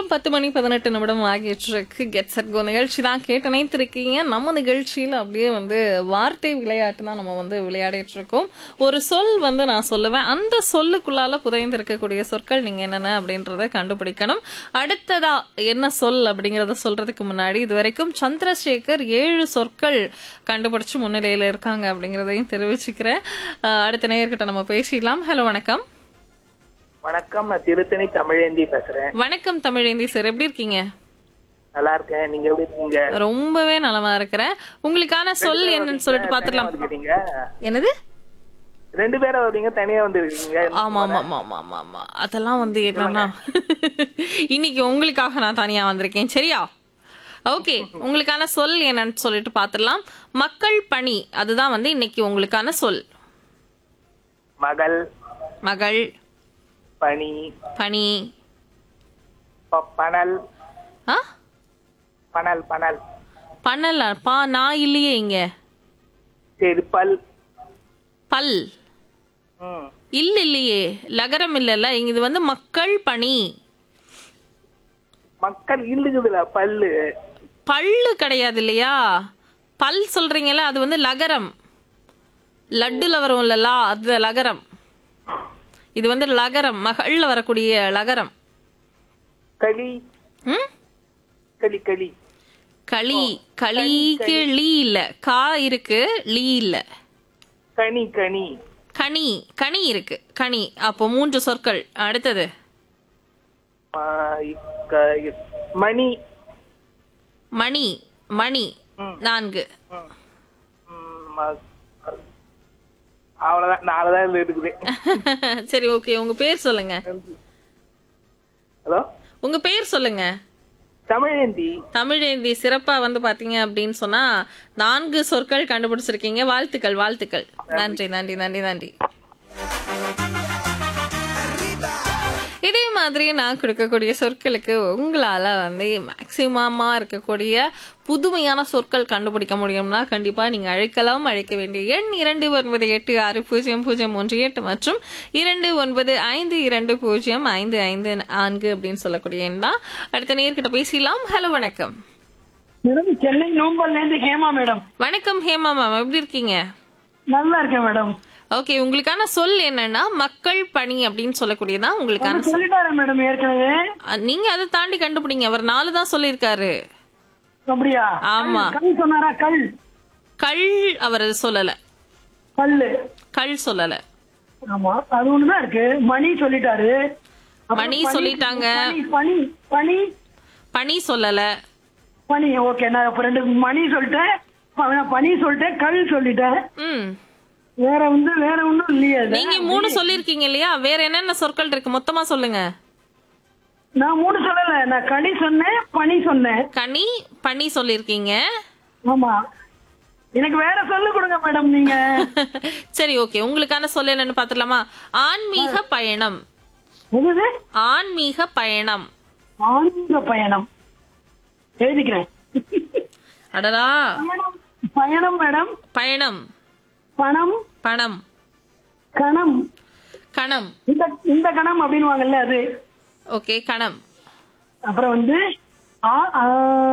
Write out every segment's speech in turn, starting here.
நேரம் பத்து மணி பதினெட்டு நிமிடம் ஆகிட்டு இருக்கு கெட் செட் கோ நிகழ்ச்சி தான் கேட்டு நினைத்திருக்கீங்க நம்ம நிகழ்ச்சியில் அப்படியே வந்து வார்த்தை விளையாட்டு தான் நம்ம வந்து விளையாடிட்டு இருக்கோம் ஒரு சொல் வந்து நான் சொல்லுவேன் அந்த சொல்லுக்குள்ளால புதைந்து இருக்கக்கூடிய சொற்கள் நீங்க என்னென்ன அப்படின்றத கண்டுபிடிக்கணும் அடுத்ததா என்ன சொல் அப்படிங்கறத சொல்றதுக்கு முன்னாடி இது வரைக்கும் சந்திரசேகர் ஏழு சொற்கள் கண்டுபிடிச்சு முன்னிலையில இருக்காங்க அப்படிங்கறதையும் தெரிவிச்சுக்கிறேன் அஹ் அடுத்த நேயர்கிட்ட நம்ம பேசிடலாம் ஹலோ வணக்கம் வணக்கம் நான் திருத்தணி தமிழேந்தி பேசுறேன் வணக்கம் தமிழேந்தி சார் எப்படி இருக்கீங்க நல்லா இருக்கேன் நீங்க எப்படி இருக்கீங்க ரொம்பவே நலமா இருக்கிறேன் உங்களுக்கான சொல் என்னன்னு சொல்லிட்டு பாத்துடலாம் வந்துருக்கீங்க என்னது ரெண்டு பேரும் வரீங்க தனியா வந்துருக்கீங்க ஆமா ஆமா ஆமா ஆமா ஆமா ஆமா அதெல்லாம் வந்து என்னன்னா இன்னைக்கு உங்களுக்காக நான் தனியா வந்திருக்கேன் சரியா ஓகே உங்களுக்கான சொல் என்னன்னு சொல்லிட்டு பாத்துடலாம் மக்கள் பணி அதுதான் வந்து இன்னைக்கு உங்களுக்கான சொல் மகள் மகள் பனி பணி ப- பனல் ஆ பனல் பனல் பண்ணல பா நான் இல்லையே இங்க செருப்பல் பல் ம் இல்ல இல்லையே லகரம் இல்லல்ல இங்க இது வந்து மக்கள் பணி மக்கள் இல்லுகுதுல பல்லு பல்லு கிடையாது இல்லையா பல் சொல்றீங்கல்ல அது வந்து லகரம் லட்டுல வரும் இல்லல்ல அது லகரம் இது வந்து லகரம் மகள்ல வரக்கூடிய லகரம் களி ம் களி களி களி களிக்கு லீ இல்ல கா இருக்கு லீ இல்ல கனி கனி கனி கனி இருக்கு கனி அப்போ மூன்று சொற்கள் அடுத்தது ம- க- மணி மணி மணி ம். நான்கு ம். ம், ம- அவ்வளவுதான் நாலுதான் இதுல இருக்குது சரி ஓகே உங்க பேர் சொல்லுங்க ஹலோ உங்க பேர் சொல்லுங்க தமிழேந்தி தமிழேந்தி சிறப்பா வந்து பாத்தீங்க அப்படின்னு சொன்னா நான்கு சொற்கள் கண்டுபிடிச்சிருக்கீங்க வாழ்த்துக்கள் வாழ்த்துக்கள் நன்றி நன்றி நன்றி நன்றி இதே மாதிரி நான் கொடுக்கக்கூடிய சொற்களுக்கு உங்களால வந்து மேக்சிமமா இருக்கக்கூடிய புதுமையான சொற்கள் கண்டுபிடிக்க முடியும்னா கண்டிப்பா நீங்க அழைக்கலாம் அழைக்க வேண்டிய எண் இரண்டு ஒன்பது எட்டு ஆறு பூஜ்ஜியம் பூஜ்ஜியம் ஒன்று எட்டு மற்றும் இரண்டு ஒன்பது ஐந்து இரண்டு பூஜ்ஜியம் ஐந்து ஐந்து நான்கு அப்படின்னு சொல்லக்கூடிய எண் தான் அடுத்த நேர்கிட்ட பேசலாம் ஹலோ வணக்கம் மேடம் சென்னை நோம்பல்ல இருந்து ஹேமா மேடம் வணக்கம் ஹேமா மேம் எப்படி இருக்கீங்க நல்லா இருக்கேன் மேடம் ஓகே உங்களுக்கான சொல் என்னன்னா மக்கள் பணி அப்படின்னு சொல்லக்கூடியதான் உங்களுக்கான சொல். சொல்லிட்டாரு மேடம் ஏற்கனவே அஹ், நீங்க அதை தாண்டி கண்டுபிடிங்க அவர் நாலு தான் சொல்லியிருக்காரு அப்படியா ஆமா. கல் சொன்னாரா கல் கள் அவர் சொல்லல கல்லு கள் சொல்லல ஆமா அது ஒண்ணுதான் இருக்கு மணி சொல்லிட்டாரு அப்புறம் மணி பனி- சொல்லிட்டாங்க. பனி பனி பனி பணி சொல்லல பனி ஓகே நான் இப்ப ரெண்டு மணி சொல்லிட்டேன் ப- நான் பனி சொல்லிட்டேன் கல் சொல்லிட்டேன் ம் வேற வந்து வேற ஒண்ணும் இல்லையே அது. நீங்க மூணு சொல்லிருக்கீங்க இல்லையா வேற என்னென்ன சொற்கள் இருக்கு மொத்தமா சொல்லுங்க நான் மூணு சொல்லல நான் கனி சொன்னேன் பனி சொன்னேன் கனி பனி சொல்லிருக்கீங்க ஆமா எனக்கு வேற சொல்லு கொடுங்க மேடம் நீங்க சரி ஓகே உங்களுக்கான சொல் என்னன்னு பாத்துடலாமா ஆன்மீக பயணம் என்னது ஆன்மீக பயணம் ஆன்மீக பயணம் எழுதிக்கிறேன் அடடா பயணம் பயணம் மேடம் பயணம் பணம் பணம் கணம் கணம் இந்த இந்த கணம் அப்படின்னுவாங்கல்ல அது ஓகே கணம் அப்புறம் வந்து ஆ ஆ,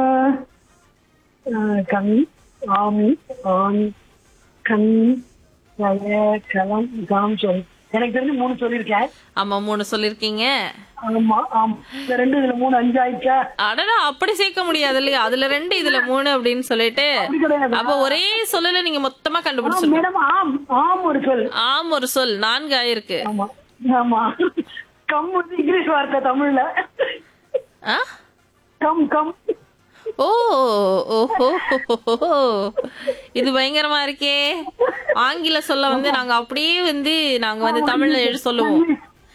ஆ, கண் ஆமி ஆண் கண் கய களம் கணம் சொல் எனக்கு தெரிஞ்சு மூணு சொல்லியிருக்கேன் ஆமா மூணு சொல்லிருக்கீங்க ஆமா ஆமா இந்த ரெண்டு இதுல மூணு அஞ்சு ஆயிடுச்சா அடடா அப்படி சேர்க்க முடியாது இல்லையா அதுல ரெண்டு இதுல மூணு அப்படின்னு சொல்லிட்டு அப்படி கிடையாது அப்ப ஒரே சொல்லல நீங்க மொத்தமா ஆ, கண்டுபிடிச்சிருக்கோம் மேடம் ஆம் ஆம் ஒரு சொல் ஆம் ஒரு சொல் நான்கு ஆயிருக்கு ஆமா ஆமா கம் வந்து இங்கிலீஷ் வார்த்தை தமிழ்ல ஆ? கம் கம் ஓ ஓஹோ இது பயங்கரமா இருக்கே ஆங்கில சொல்ல வந்து நாங்க அப்படியே வந்து நாங்க வந்து தமிழ்ல எழுதி சொல்லுவோம்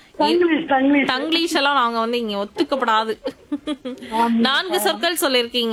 தங்கிலீஷ் தங்கிலீஷ் தங்கிலீஷ் எல்லாம் நாங்க வந்து இங்க ஒத்துக்கப்படாது நான்கு சொற்கள் சொல்லிருக்கீங்க